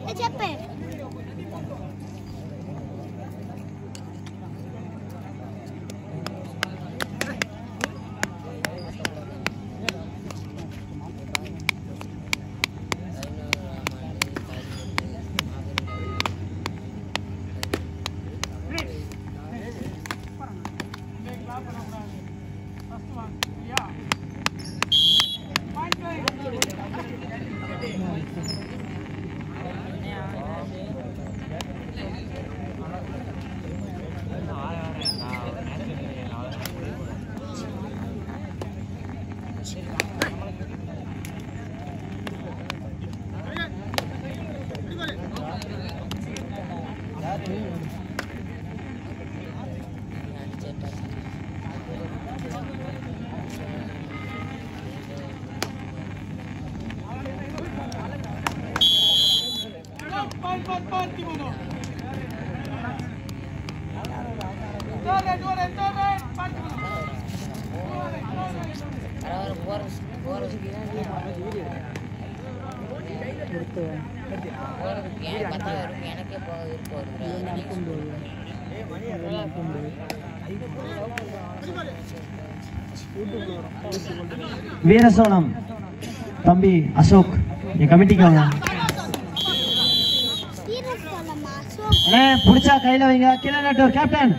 చెప్పే எனக்கே போக விருப்பம் வீரசோனம் தம்பி அசோக் என் கமிட்டிக்கு வாங்க சொல்லம்மா சோ அண்ணே பிடிச்சா கையில வைங்க கீழே Nattur captain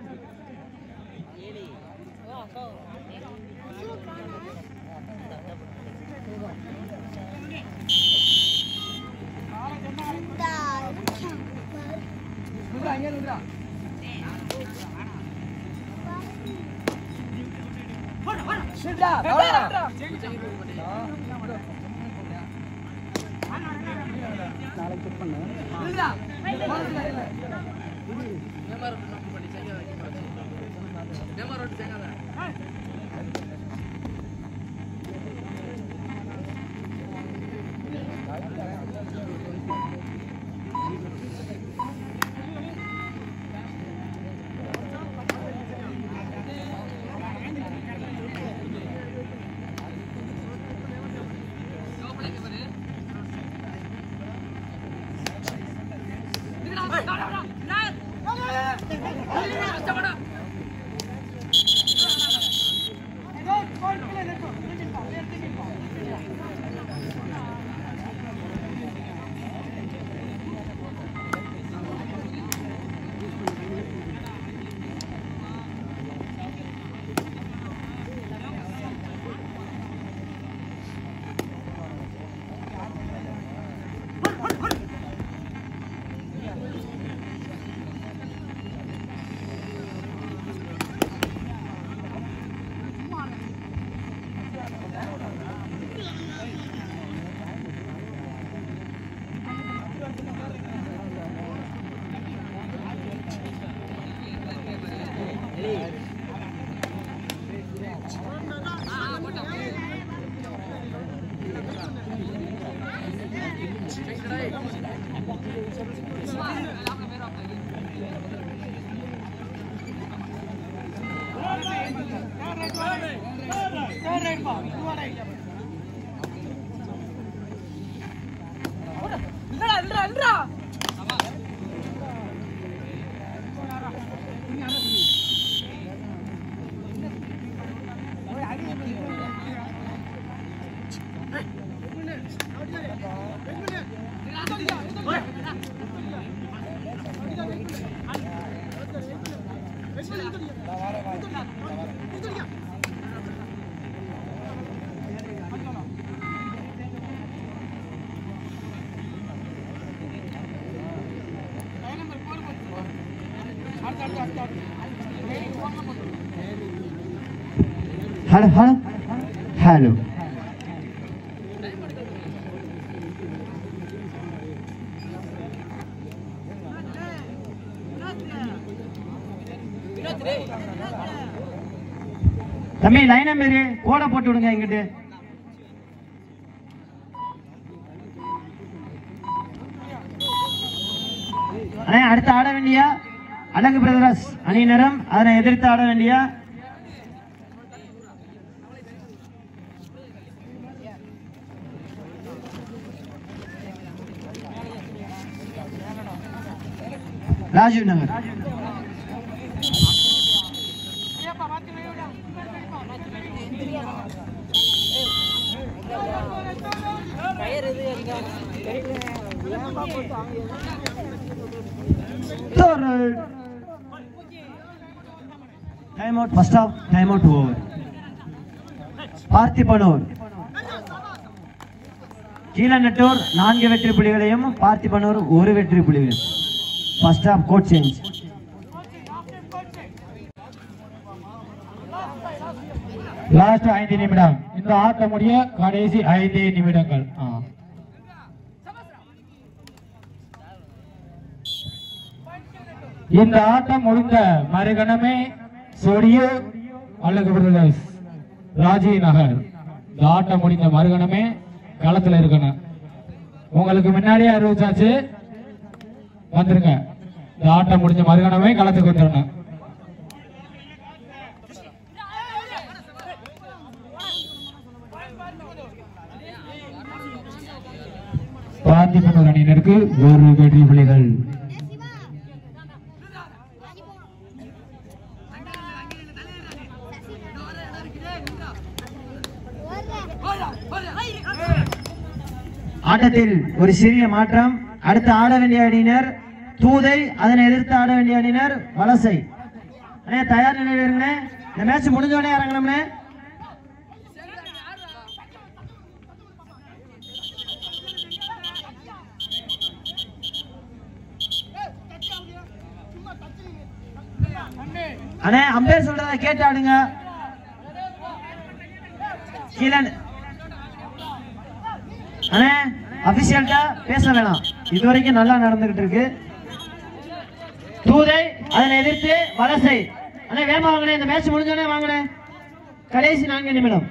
hello hello hello தம்பி லைனா மாரி கோடை போட்டு விடுங்க எங்கிட்டு அண்ணே அடுத்து ஆட வேண்டிய அழகு பிரதர்ஸ் அணியினரும் அதனை எதிர்த்து ஆட வேண்டிய Rajiv Nagar time out first half time out over Parthibanur Keezhanattur நான்கு வெற்றி புள்ளிகளையும் பார்த்திபனூர் ஒரு வெற்றி புள்ளிகளையும் first half court change last ஐந்து நிமிடம் இந்த ஆட்டம் முடிய கடைசி ஐந்து நிமிடங்கள் ஆ. இந்த ஆட்டம் முடிந்த மறுகணமே சொடியூர் அல்லது பிரதர்ஸ் ராஜி நகர் இந்த ஆட்டம் முடிந்த மறுகணமே களத்துல இருக்கணும் உங்களுக்கு முன்னாடியே அறிவிச்சாச்சு வந்துருங்க இந்த ஆட்டம் முடிஞ்ச மறுகணமே களத்துக்கு வந்துடணும் பார்த்திபனூர் அணியினருக்கு ஒரு வெற்றி புள்ளிகள் ஆட்டத்தில் ஒரு சிறிய மாற்றம் அடுத்து ஆட வேண்டிய அணியினர் தூதை அதனை எதிர்த்து ஆட வேண்டிய அணியினர் வலசை அண்ணே தயார் நிலையில் இருங்கண்ணே இந்த மேட்ச் முடிஞ்ச உடனே இறங்கணும்னே அண்ணே அம்பேர் சொல்றத கேட்டு ஆடுங்க கீழே அண்ணே அபிஷியல்ட்டா பேச வேணாம் இது வரைக்கும் நல்லா நடந்துகிட்டு இருக்கு தூதை அதனை எதிர்த்து வலசை அண்ணே வேமா வாங்கினே இந்த மேட்ச் முடிஞ்சோடனே வாங்கினே கடைசி நான்கு நிமிடம்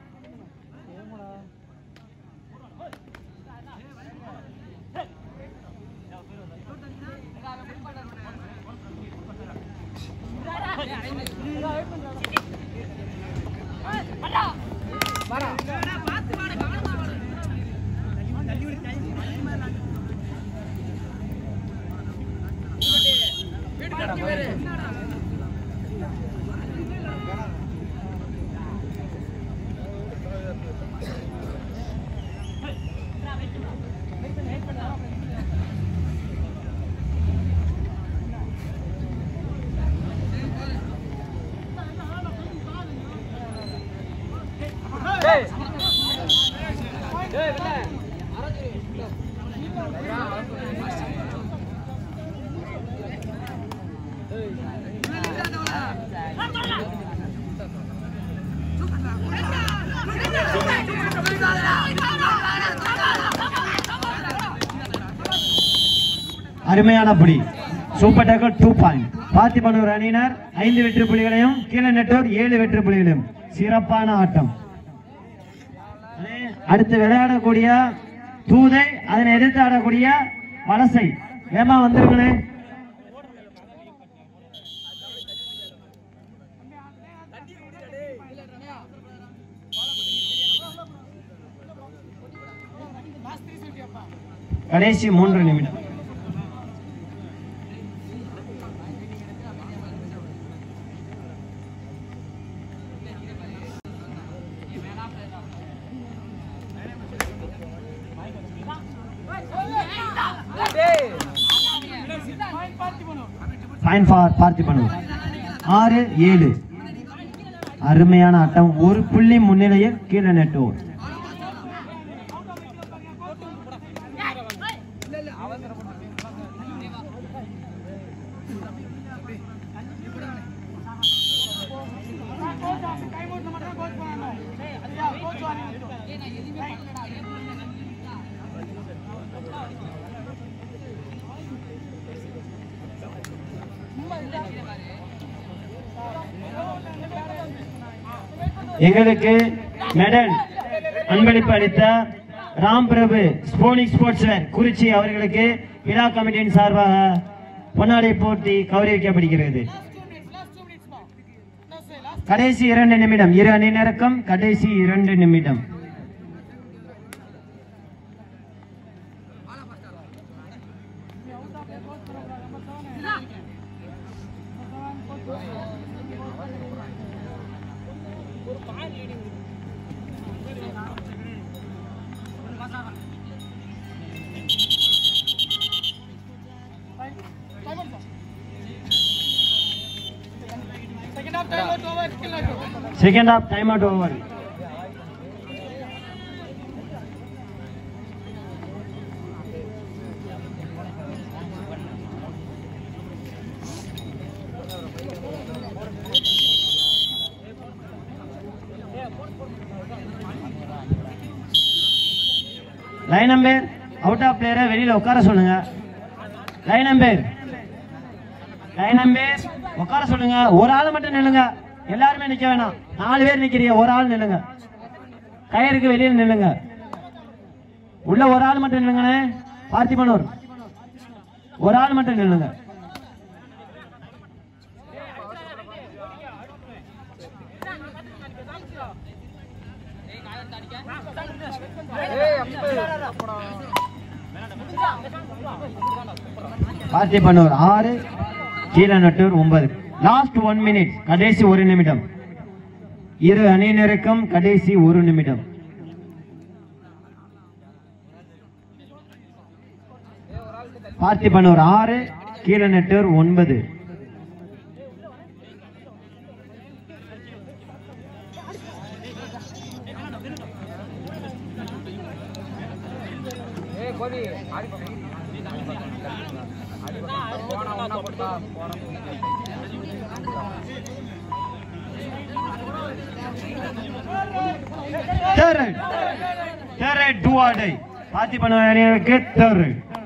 அருமையான புடி super tackle two point Parthibanur அணியினர் ஐந்து வெற்றி புள்ளிகளையும் கீழே நெட்டோர் ஏழு வெற்றி புள்ளிகளையும் சிறப்பான ஆட்டம் அடுத்து விளையாடக்கூடிய தூதை அதனை எதிர்த்து ஆடக்கூடிய வலசை வேமா வந்துருங்களே கடைசி மூன்று நிமிடம் ஃபைன் ஃபார் பார்த்திபனூர் ஆறு ஏழு அருமையான ஆட்டம் ஒரு புள்ளி முன்னிலையில் கீழே நெட்டோர் எங்களுக்கு மெடல் அன்பளிப்பு அளித்த ராம் பிரபு ஸ்போனிக் ஸ்போர்ட்ஸ் வேர் குறிச்சி அவர்களுக்கு விழா கமிட்டியின் சார்பாக பொன்னாடை போட்டி கௌரவிக்கப்படுகிறது கடைசி இரண்டு நிமிடம் இரு அணியினருக்கும் கடைசி இரண்டு நிமிடம் second half time out over line number out of பிளேயரை வெளியில உட்கார சொல்லுங்க லைன் நம்பர் லைன் நம்பர் உட்கார சொல்லுங்க ஒரு ஆள் மட்டும் நில்லுங்க எல்லாருமே நிக்க வேணாம் நாலு பேர் நிக்கிறீங்க ஒரு ஆள் நில்லுங்க கயிறுக்கு வெளியில நில்லுங்க உள்ள ஒரு ஆள் மட்டும் நில்லுங்கண்ணே பார்த்திபனூர் ஒரு ஆள் மட்டும் நில்லுங்க பார்த்திபனூர் ஆறு கீழநட்டூர் ஒன்பது லாஸ்ட் ஒன் மினிட் கடைசி ஒரு நிமிடம் இரு அணியினருக்கும் கடைசி ஒரு நிமிடம் பார்த்திபனூர் ஆறு கீழநட்டூர் ஒன்பது third third do or die Parthibanur அணியினருக்கு தேர்ட்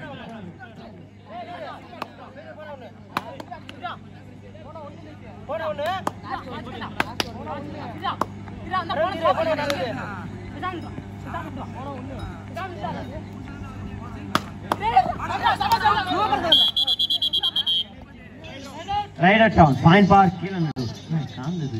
ரைடர் டவுன் பாயிண்ட் பார்க் கீழநட்டூர் காந்தது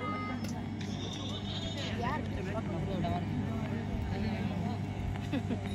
யார்